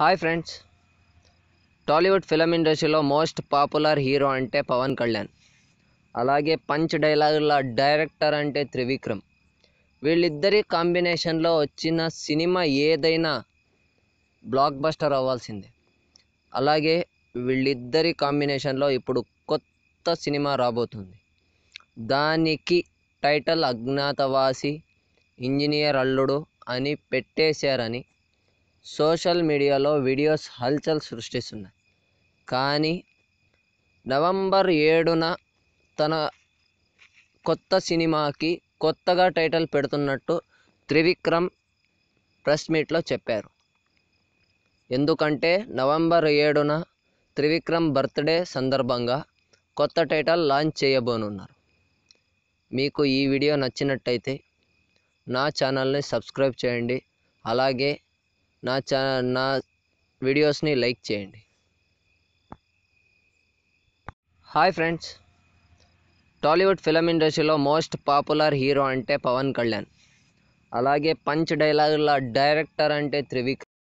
hi friends Tollywood film ఇండస్ట్రీలో most popular hero అంటే పవన్ కళ్యాణ్ అలాగే పంచ్ డైలాగుల డైరెక్టర్ అంటే త్రివిక్రమ్ వీళ్ళిద్దరి కాంబినేషన్లో వచ్చిన సినిమా ఏదైనా బ్లాక్ బస్టర్ అవ్వాల్సిందే అలాగే వీళ్ళిద్దరి కాంబినేషన్లో ఇప్పుడు కొత్త సినిమా రాబోతుంది దానికి టైటిల్ అజ్ఞాతవాసి ఇంజనీర్ అల్లుడు అని పెట్టేశారని సోషల్ మీడియాలో వీడియోస్ హల్చల్ సృష్టిస్తున్నాయి కానీ నవంబర్ ఏడున తన కొత్త సినిమాకి కొత్తగా టైటిల్ పెడుతున్నట్టు త్రివిక్రమ్ ప్రెస్ మీట్లో చెప్పారు ఎందుకంటే నవంబర్ ఏడున త్రివిక్రమ్ బర్త్డే సందర్భంగా కొత్త టైటిల్ లాంచ్ చేయబోనున్నారు మీకు ఈ వీడియో నచ్చినట్టయితే నా ఛానల్ని సబ్స్క్రైబ్ చేయండి అలాగే నా ఛా నా వీడియోస్ని లైక్ చేయండి హాయ్ ఫ్రెండ్స్ టాలీవుడ్ ఫిలిం ఇండస్ట్రీలో మోస్ట్ పాపులర్ హీరో అంటే పవన్ కళ్యాణ్ అలాగే పంచ్ డైలాగుల డైరెక్టర్ అంటే త్రివిక్రమ్